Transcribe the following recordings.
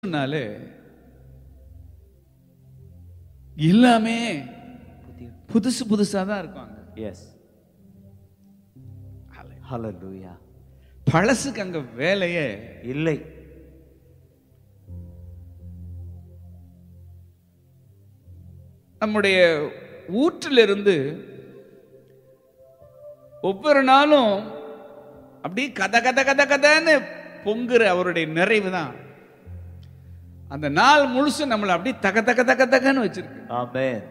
நாளே எல்லாமே புதுசு புதுசா தான் இருக்காங்க எஸ் ஹalleluya பழசுக்கு அங்க வேலையே இல்லை நம்முடைய ஊற்றிலிருந்து ஒவ்வொரு நாளும் அப்படியே கத கத கத கதன்னு பொங்குற அவருடைய நிறைவு தான் அந்த நாள் முழுசும் நம்மளை அப்படியே தக தக தக தகன்னு வச்சிருக்கு ஆமென்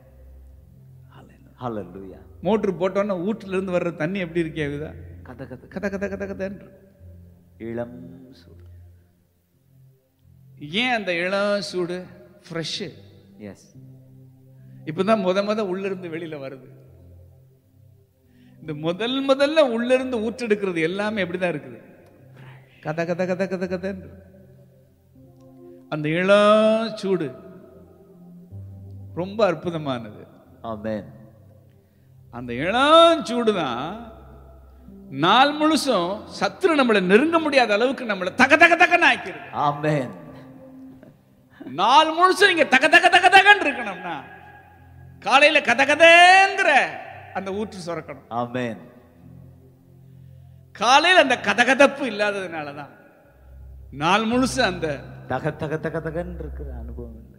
ஹalleluya மோட்ரு போட்டோன்னா ஊற்றுல இருந்து வர்ற தண்ணி எப்படி இருக்கேகுதா கத கத கத கத கத கதன்னு இளம் சூடு ஏன் அந்த இளம் சூடு ஃப்ரெஷ்ஷு எஸ் இப்பதான் முத முத உள்ள இருந்து வெளியில வருது இந்த முதல் முதல்ல உள்ள இருந்து ஊற்றெடுக்கிறது எல்லாமே எப்படிதான் இருக்குது கத கத கத கத கதன்னு அந்த இளம் சூடு ரொம்ப அற்புதமானது ஆமென் அந்த இளம் சூடு தான் நாள் முழுசும் சத்துரு நம்மளை நெருங்க முடியாத அளவுக்கு நம்மளை தக தக தகன்னு ஆக்கிடுது ஆமென் நாள் முழுசும் இங்க தக தக தக தகன்னு இருக்கணும்னா காலையில கத கதங்கிற அந்த ஊற்று சுரக்கணும் ஆமென் காலையில அந்த கதகதப்பு இல்லாததுனால தான் நாள் முழுசும் அந்த தக தக தக தகன்னு இருக்கிற அனுபவம் இல்லை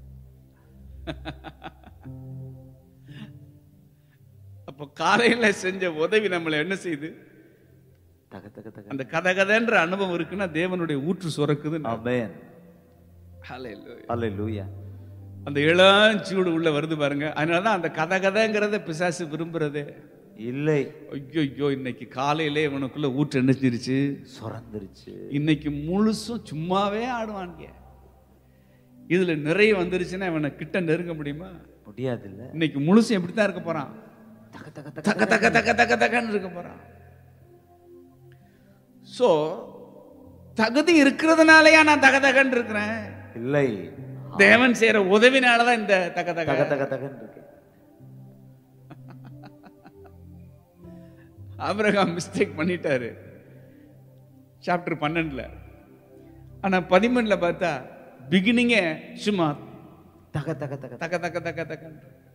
அப்போ காலையில செஞ்ச உதவி நம்மளை என்ன செய்யுது தக தக தக அந்த கதகதன்ற அனுபவம் இருக்குன்னா தேவனுடைய ஊற்று சுரக்குது ஆமென் ஹalleluya அந்த இளஞ்சூடு உள்ள வருது பாருங்க அதனாலதான் அந்த கதகதங்கிறத பிசாசு விரும்புறதே இல்லை ஐயோ ஐயோ இன்னைக்கு காலையிலே இவனுக்குள்ள ஊற்று என்னச்சிருச்சு சுரந்துருச்சு இன்னைக்கு முழுசும் சும்மாவே ஆடுவாங்க இதுல நிறைய வந்துருச்சுன்னா இவனை கிட்ட நெருங்க முடியுமா முடியாது இல்ல இன்னைக்கு முழுசும் எப்படித்தான் இருக்க போறான் தக தக தக தக்க தக்க தக்க தக்க தக்கன்னு இருக்க போறான் சோ தகுதி இருக்கிறதுனாலயா நான் தக தகன்னு இருக்கிறேன் இல்லை தேவன் செய்யற உதவினாலதான் இந்த தக தக தக தக தகன்னு இருக்கு ஆபிரகாம் மிஸ்டேக் பண்ணிட்டாரு சாப்டர் பன்னெண்டுல ஆனா பதிமூணுல பார்த்தா பிகினிங்கே சும்மா தக தக தக தக்க தக்க தக்க தக்க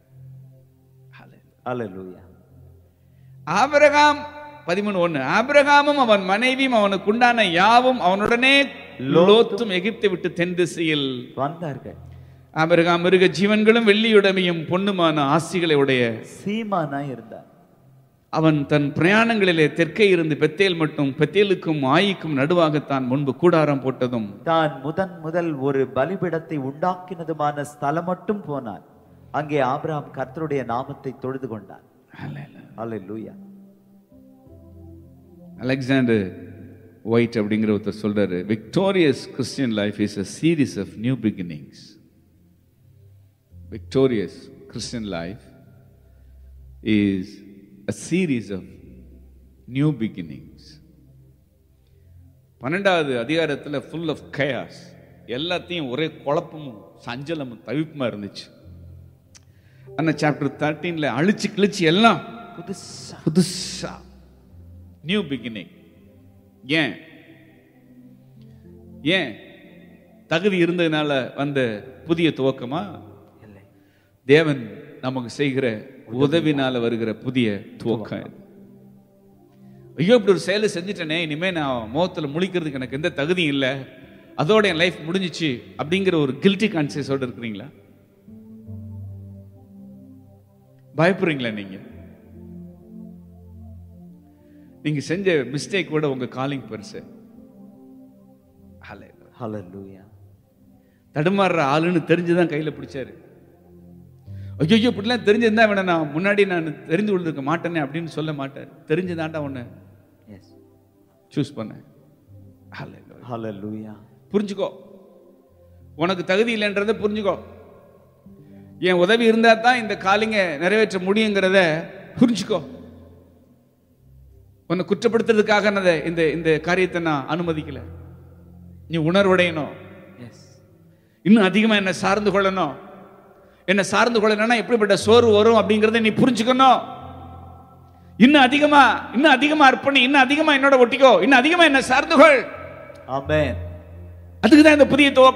ஹalleluya ஆபிரகாம் பதிமூணு ஒண்ணு ஆபிரகாமும் அவன் மனைவியும் அவனுக்கு உண்டான யாவும் அவனுடனே லோத்தும் எகிப்தை விட்டு தென் திசையில் வந்தார்கள் ஆபிரகாம் மிருக ஜீவன்களும் வெள்ளியுடைமையும் பொண்ணுமான ஆசிகளை உடைய சீமானா இருந்தார் அவன் தன் பிரயாணங்களிலே தெற்கே இருந்து பெத்தேல் மட்டும் பெத்தேலுக்கும் ஆயிக்கும் நடுவாகத்தான் முன்பு கூடாரம் போட்டதும் தான் முதன் முதல் ஒரு பலிபிடத்தை உண்டாக்கினதுமான ஸ்தலம் மட்டும் போனான் அங்கே ஆபிரகாம் கர்த்தருடைய நாமத்தை தொழுது கொண்டான் ஹalleluya அலெக்சாண்டர் ஒயிட் அப்படிங்கிற ஒருத்தர் சொல்றாரு victorious Christian life is a series of new beginnings victorious Christian life is a series of new beginnings பன்னெண்டாவது அதிகாரத்தில் ஃபுல் ஆஃப் கயாஸ் எல்லாத்தையும் ஒரே குழப்பமும் சஞ்சலமும் தவிப்புமா இருந்துச்சு ஆனால் சாப்டர் தேர்ட்டீனில் அழிச்சு கிழிச்சு எல்லாம் புதுசா புதுசா நியூ பிகினிங் ஏன் ஏன் தகுதி இருந்ததுனால வந்த புதிய துவக்கமா இல்லை தேவன் நமக்கு செய்கிற உதவினால வருகிற புதிய துவக்கம் இது. ஐயோ இப்படி ஒரு செயலை செஞ்சுட்டேனே இனிமே நான் முகத்துல முழிக்கிறதுக்கு எனக்கு எந்த தகுதியும் இல்லை அதோட என் லைஃப் முடிஞ்சிச்சு அப்படிங்கிற ஒரு கில்ட்டி கான்சியஸோட இருக்கிறீங்களா பயப்படுறீங்களா நீங்க நீங்க செஞ்ச மிஸ்டேக் கூட உங்க காலிங் பெருசு Hallelujah. ஹalleluya தடுமாறுற ஆளுன்னு தெரிஞ்சுதான் கையில பிடிச்சாரு ஐயோ இப்படிலாம் தெரிஞ்சிருந்தா இவனை நான் முன்னாடி நான் தெரிந்து கொண்டிருக்க மாட்டேனே அப்படின்னு சொல்ல மாட்டார் தெரிஞ்சுதான்டா உன்னை எஸ் சூஸ் பண்ணேன் Hallelujah. ஹalleluya புரிஞ்சுக்கோ உனக்கு தகுதி இல்லைன்றதை புரிஞ்சுக்கோ என் உதவி இருந்தா தான் இந்த காலிங்க நிறைவேற்ற முடியுங்கிறத புரிஞ்சுக்கோ உன்னை குற்றப்படுத்துறதுக்காக நான் இதை- இந்த இந்த காரியத்தை நான் அனுமதிக்கல நீ உணர்வடையணும் எஸ் இன்னும் அதிகமா என்ன சார்ந்து கொள்ளணும் என்ன சார்ந்து கொள்ளணும்னா எப்படிப்பட்ட சோறு வரும் அப்படிங்கறத நீ புரிஞ்சுக்கணும் இன்னும் அதிகமா இன்னும் அதிகமா அர்ப்பணி இன்னும் அதிகமா என்னோட ஒட்டிக்கோ இன்னும் அதிகமா என்ன சார்ந்து கொள் ஆமென் அதுக்கு தான் இந்த புதிய துவக்கம்